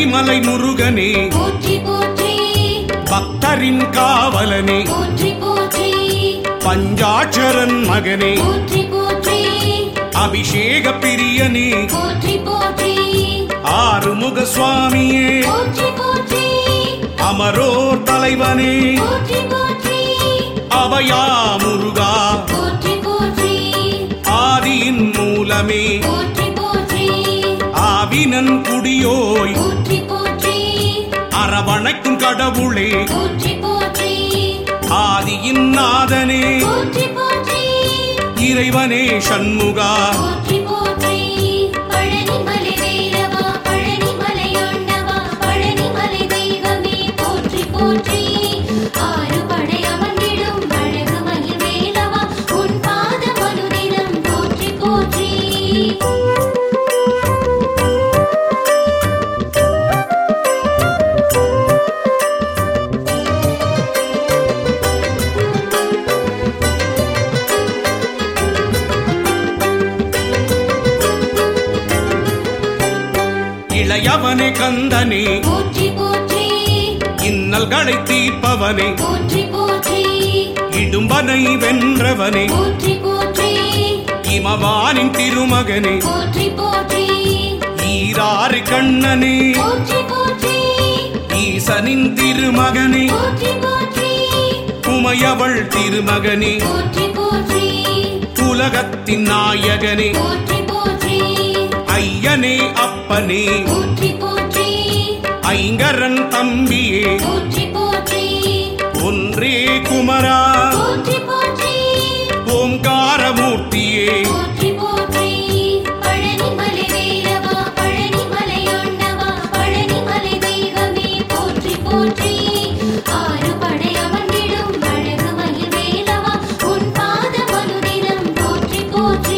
பழனிமலை முருகனே போற்றி போற்றி பக்தரின் காவலனே போற்றி போற்றி பஞ்சாட்சரன் மகனே போற்றி போற்றி அபிஷேக பிரியனே போற்றி போற்றி ஆறுமுக சுவாமியே போற்றி போற்றி அமரோர் தலைவனே போற்றி போற்றி அபயா முருகா போற்றி போற்றி ஆதியின் மூலமே போற்றி போற்றி ஆவினன் குடியோய் போற்றி போற்றி அரவணைக்கும் கடவுளே போற்றி போற்றி ஆதியின் நாதனே போற்றி போற்றி இறைவனே சண்முகா போற்றி போற்றி பழனிமலை வேலவா பழனிமலையாண்டவா பழனிமலை தெய்வமே போற்றி போற்றி ஆறு படை அமர்ந்திடும் அழகு மயில் வேலவா உன் பாதம் அனுதினம் போற்றி போற்றி இளையவனே கந்தனே போற்றி போற்றி இன்னல்களை தீர்ப்பவனே போற்றி போற்றி இடும்பனை வென்றவனே போற்றி போற்றி இமவானின் திருமகனே போற்றி போற்றி ஈராறு கண்ணனே போற்றி போற்றி ஈசனின் திருமகனே போற்றி போற்றி உமையவள் திருமகனே போற்றி போற்றி உலகத்தின் நாயகனே போற்றி போற்றி ஐயனே அப்பனே போற்றி போற்றி ஐங்கரன் தம்பியே போற்றி போற்றி ஒன்றே குமரா போற்றி போற்றி ஓம்காரமூர்த்தியே போற்றி போற்றி பழனிமலை வேலவா பழனிமலையாண்டவா பழனிமலை தெய்வமே போற்றி போற்றி ஆறு படை அமர்ந்திடும் அழகு மயில் வேலவா உன் பாதம் அனுதினம் போற்றி போற்றி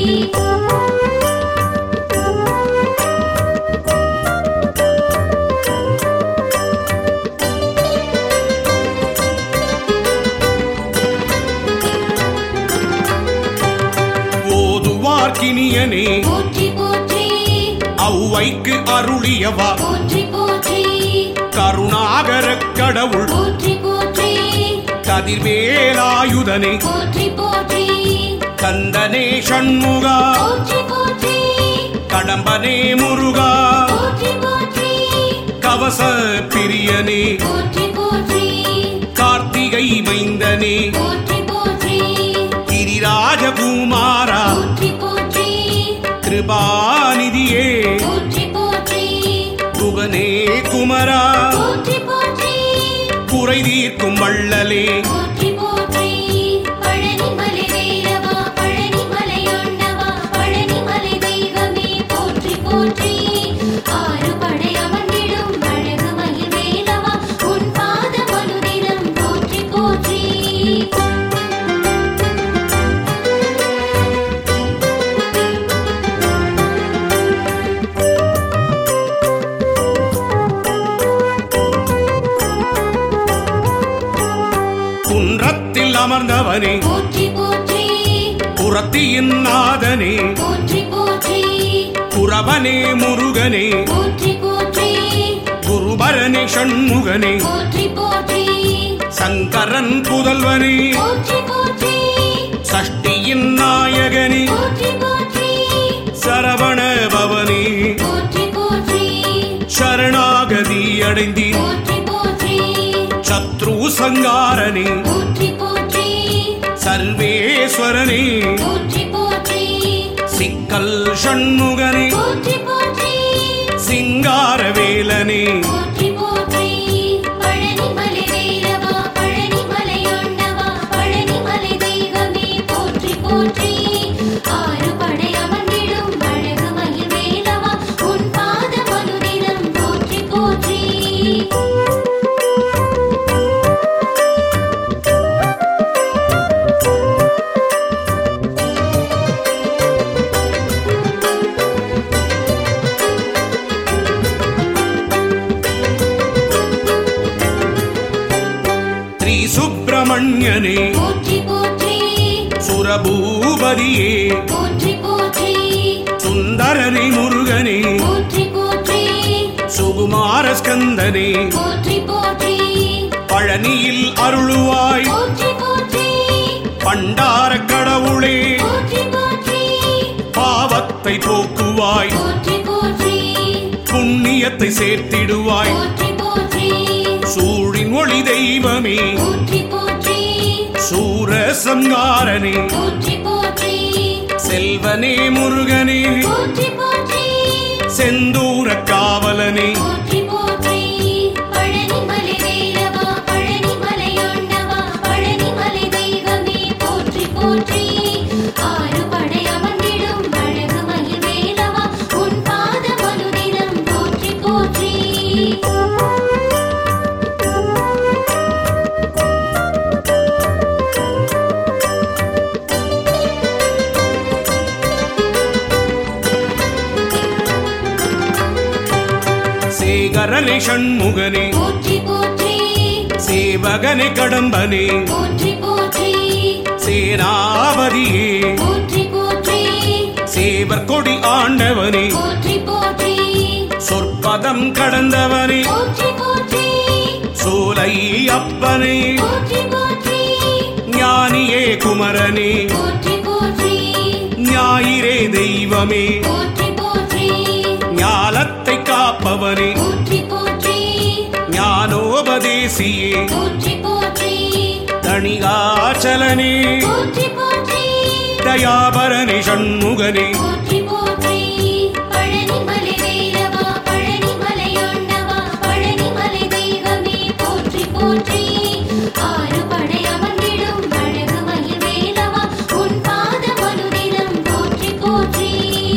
ஓதுவார்க்கினியனே போற்றி போற்றி ஔவைக்கு அருளியவா போற்றி போற்றி கருணாகரக் கடவுள் போற்றி போற்றி கதிர்வேலாயுதனே போற்றி போற்றி கந்தனே சண்முகா போற்றி போற்றி கடம்பனே முருகா போற்றி போற்றி கவச பிரியனே போற்றி போற்றி கார்த்திகை மைந்தனே போற்றி போற்றி கிரிராஜகுமாரா போற்றி போற்றி கிருபாநிதியே போற்றி போற்றி குகனே குமரா போற்றி போற்றி குறை தீர்க்கும் வள்ளலே போற்றி போற்றி பழனிமலை வேலவா பழனிமலையாண்டவா பழனிமலை தெய்வமே போற்றி போற்றி ஆறு படை அமர்ந்திடும் அழகு மயில் வேலவா உன் பாதம் அனுதினம் போற்றி போற்றி குன்றத்தில் அமர்ந்தவனே போற்றி போற்றி புறத்தியின் நாதனே போற்றி போற்றி குரவனே முருகனே போற்றி போற்றி குருபரனே ஷண்முகனே போற்றி போற்றி சங்கரன் புதல்வனே போற்றி போற்றி சஷ்டியின் நாயகனே போற்றி போற்றி சரவண பவனே போற்றி போற்றி சரணாகதி அடைந்தீர் போற்றி போற்றி சத்ரு சங்காரனே போற்றி போற்றி சர்வேஸ்வரனே போற்றி போற்றி சிக்கல் ஷண்முகனே போற்றி போற்றி சிங்காரவேலனே போற்றி போற்றி பழனிமலை வேலவா பழனிமலையாண்டவா பழனிமலை தெய்வமே போற்றி போற்றி ஆறு படை அமர்ந்திடும் அழகு மயில் வேலவா உன் பாதம் அனுதினம் போற்றி போற்றி ஸ்ரீ சுப்பிரமணியனே போற்றி போற்றி சுரபூபதியே போற்றி போற்றி சுந்தரனே முருகனே போற்றி போற்றி சுகு குமார ஸ்கந்தனே போற்றி போற்றி பழனியில் அருளுவாய் போற்றி போற்றி பண்டார கடவுளே போற்றி போற்றி பாவத்தை போக்குவாய் போற்றி போற்றி புண்ணியத்தை சேர்த்திடுவாய் போற்றி போற்றி சூழின் ஒளி தெய்வமே போற்றி போற்றி சூர சங்காரனே போற்றி போற்றி செல்வனே முருகனே போற்றி போற்றி செந்தூர காவலனே போற்றி போற்றி பழனிமலை வேலவா பழனிமலையாண்டவா பழனிமலை தெய்வமே போற்றி போற்றி ஆறு படை அமர்ந்திடும் அழகு மயில் வேலவா உன் பாத மனுதினம் போற்றி போற்றி சேகரனே சண்முகனே போற்றி போற்றி சேவகனே கடம்பனே போற்றி போற்றி சேனாபதியே போற்றி போற்றி சேவர் கொடி ஆண்டவனே போற்றி போற்றி சொற்பதம் கடந்தவனே போற்றி போற்றி சோலை அப்பனே போற்றி போற்றி ஞானியே குமரனே போற்றி போற்றி ஞாயிறே தெய்வமே போற்றி போற்றி ஞாலத்தை காப்பவனே போற்றி போற்றி ஞானோபதேசியே போற்றி போற்றி தணிகாச்சலனே போற்றி போற்றி தயாபரணி சண்முகனே போற்றி போற்றி பழனிமலை வேலவா பழனிமலையாண்டவா பழனிமலை தெய்வமே போற்றி போற்றி ஆறு படை அமர்ந்திடும் அழகு மயில் வேலவா உன் பாத மனுதினம் போற்றி போற்றி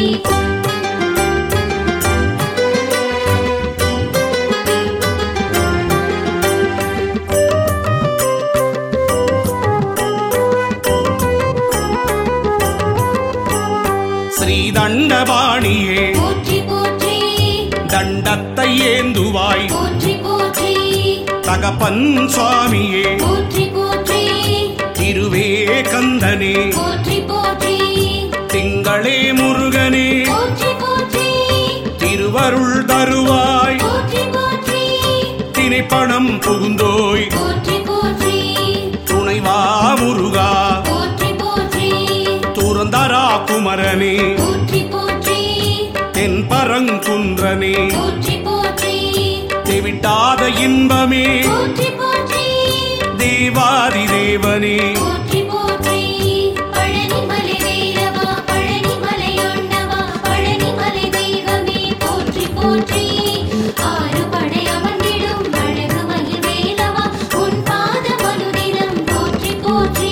ஸ்ரீதண்டபாணியே போற்றி போற்றி தண்டத்தை ஏந்துவாய் போற்றி போற்றி தகப்பன் சுவாமியே போற்றி போற்றி திருவே கந்தனே போற்றி போற்றி திங்களே முருகனே போற்றி போற்றி திருவருள் தருவாய் போற்றி போற்றி திணைப்பணம் புகுந்தோய் போற்றி போற்றி துணைவா முருகா போற்றி போற்றி துறந்தரா குமரனே போற்றி போற்றி தென் பரங்குன்றனே போற்றி போற்றி தெவிட்டாத இன்பமே போற்றி போற்றி தேவாதி தேவனே போற்றி போற்றி பழனிமலை வேலவா பழனிமலையாண்டவா பழனிமலை தெய்வமே போற்றி போற்றி ஆறு படை அமர்ந்திடும் அழகு மயில் வேலவா உன் பாத மனுதினம் போற்றி போற்றி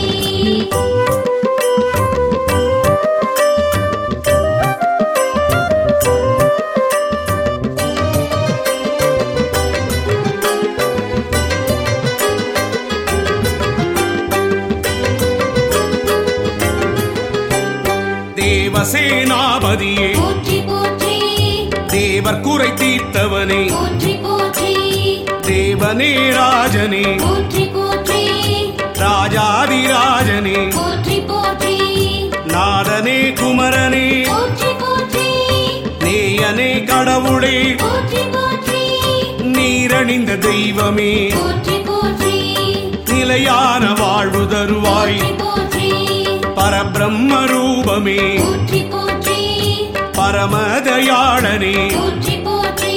தேவசேனாபதியே போற்றி போற்றி தேவர் குறை தீர்த்தவனே போற்றி போற்றி தேவனே ராஜனே போற்றி போற்றி ராஜாதிராஜனே போற்றி போற்றி நாதனே குமரனே போற்றி போற்றி நேயனே கடவுளே போற்றி போற்றி நீரணிந்த தெய்வமே போற்றி போற்றி நிலையான வாழ்வு தருவாய் போற்றி போற்றி பரபிரம்ம ரூபமே போற்றி போற்றி பரமதயாளனே போற்றி போற்றி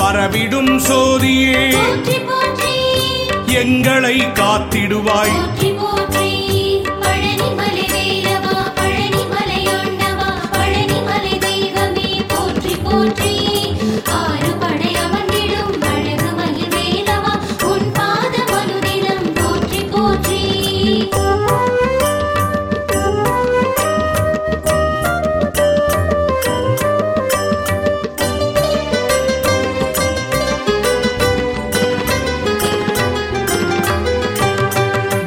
பரவிடும் சோதியே போற்றி போற்றி எங்களை காத்திடுவாய் போற்றி